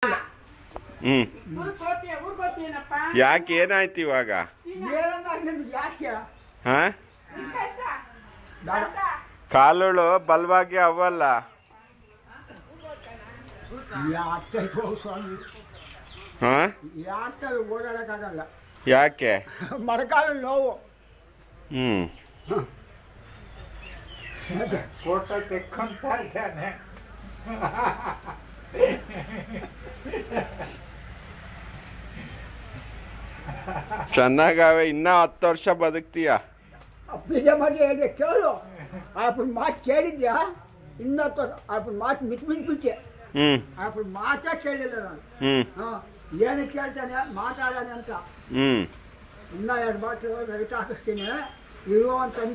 ಹ್ಮ್ ಊರ್ಗ್ ಹೋಗ್ತೀಯ ಊರ್ಗ್ ಹೋಗ್ತೀಯನಪ್ಪ ಯಾಕೆ ಏನಾಯ್ತು ಇವಾಗ ಏನಂದ್ರೆ ನಿಮ್ಗೆ ಯಾಕೆ ಹಾ ಕಷ್ಟ ಬೇಡ ಕಾಲುಗಳು ಬಲವಾಗಿ ಅವಲ್ಲ ಯಾಕೆ ಹೋಗು ಸ್ವಾಮಿ ಹಾ ಯಾಕೆ ಓಡಾಡಕ್ಕಾಗಲ್ಲ ಯಾಕೆ ಮೊಣಕಾಲ ನೋವು ಹ್ಮ್ ಫೋಟೋ ತೆಕ್ಕೊಂತ ಇದ್ದಾನೆ ಚೆನ್ನಾಗವೆ ಇನ್ನ ಹತ್ತು ವರ್ಷ ಬದುಕ್ತೀಯ ನಿಜ ಮದುವೆ ಹೇಳಿದೆ ಕೇಳು ಆಪನ ಮಾತು ಕೇಳಿದ್ಯಾ ಇನ್ನೊತ್ತು ಆಪನ ಮಾತು ಮಿತ್ ಮಿತ್ ಬಿಟ್ಟೆ ಹ್ಮ್ ಆಪನ ಮಾತೇ ಕೇಳಿಲ್ಲ ನಾನು ಹ್ಮ್ ಹಾ ಏನು ಕೇಳ್ತಾನೆ ಮಾತಾಡೋಣ ಅಂತ ಹ್ಮ್ ಇನ್ನ ಎರಡು ಬಾಟ್ಲು ರೈಟ್ ಹಾಕಿಸ್ತೀನಿ ಇರೋ ಅಂತಂದ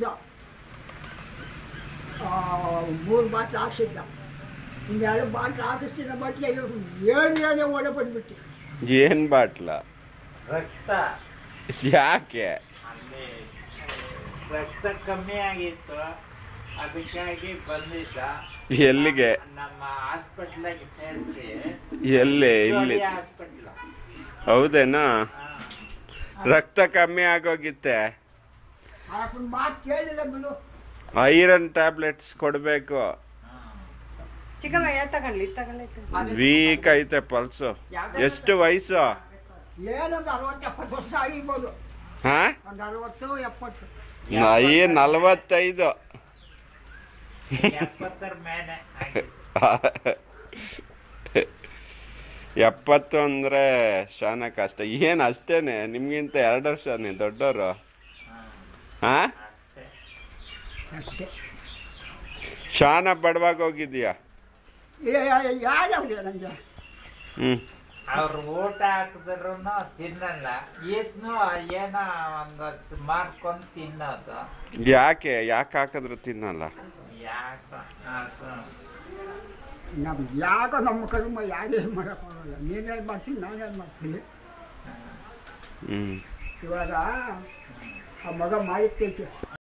ಮೂರು ಬಾಟ್ಲು ಹಾಕ್ಸಿದ್ದ ಇನ್ನೆರಡು ಬಾಟ್ಲು ಹಾಕಿಸ್ತೀನಿ ಬಟ್ಲೆ ಏಳು ಏಳೇ ಒಳ್ಳೆ ಬಂದ್ಬಿಟ್ಟು ಏನ್ ಬಾಟ್ಲ ರಕ್ತ ಯಾಕೆ ಅಲ್ಲಿ ರಕ್ತ ಕಮ್ಮಿ ಆಗಿತ್ತು ಅದಕ್ಕಾಗಿ ಬಂದಿದ್ದ ಎಲ್ಲಿಗೆ ನಮ್ಮ ಹಾಸ್ಪಿಟ್ಲಾಗಿ ಸೇರಿಸಿ ಎಲ್ಲಿ ಇಲ್ಲಿ ಹಾಸ್ಪಿಟ್ಲ್ ಹೌದೇನಾ ರಕ್ತ ಕಮ್ಮಿ ಆಗೋಗಿತ್ತೆ ಆಪನ ಮಾತು ಕೇಳಿಲ್ಲ ಬಿಡು ಐರನ್ ಟ್ಯಾಬ್ಲೆಟ್ಸ್ ಕೊಡ್ಬೇಕು ಚಿಕ್ಕಮ್ಮ ಯಾವ ತಗೊಂಡ್ಲಿ ತಗೊಂಡ್ಲಿ ವೀಕ್ ಐತೆ ಪಲ್ಸು ಎಷ್ಟು ವಯಸ್ಸು ಏನೊಂದು ಅರವತ್ತು ಎಪ್ಪತ್ತು ವರ್ಷ ಆಗಿರ್ಬೋದು ಹಾ ಒಂದು ಅರವತ್ತು ಎಪ್ಪತ್ತು ಐ ನಲವತ್ತೈದು ಎಪ್ಪತ್ತರ ಮೇಲೆ ಎಪ್ಪತ್ತು ಅಂದ್ರೆ ಶಾನ ಕಷ್ಟ ಏನ್ ಅಷ್ಟೇನೆ ನಿಮ್ಗಿಂತ ಎರಡು ವರ್ಷನೇ ದೊಡ್ಡವರು ಹಾ ಅಷ್ಟೇ ಅಷ್ಟೇ ಶಾನ ಬಡವಾಗ ಹೋಗಿದ್ಯಾ ಯಾರು ನನಗೆ ಹ್ಮ್ ಅವ್ರು ಊಟ ಹಾಕಿದ್ರು ತಿನ್ನಲ್ಲ ಈತ್ನು ಏನೋ ಒಂದಷ್ಟು ಮಾರ್ಕೊಂಡು ತಿನ್ನೋದು ಯಾಕೆ ಯಾಕೆ ಹಾಕಿದ್ರು ತಿನ್ನಲ್ಲ ಯಾಕ ಹಾಕು. ನಮ್ಗೆ ಯಾಕೋ ನಮ್ಮ ಕರ್ಮ ಯಾರೇನು ಮಾಡೋಕ್ಕಾಗಲ್ಲ ನೀನೇನು ಮಾಡ್ತೀನಿ ನಾನೇನು ಮಾಡ್ತೀನಿ ಹ್ಮ್ ಇವಾಗ ಆ ಮಗ ಮಾಡಿದ್ದೈತೆ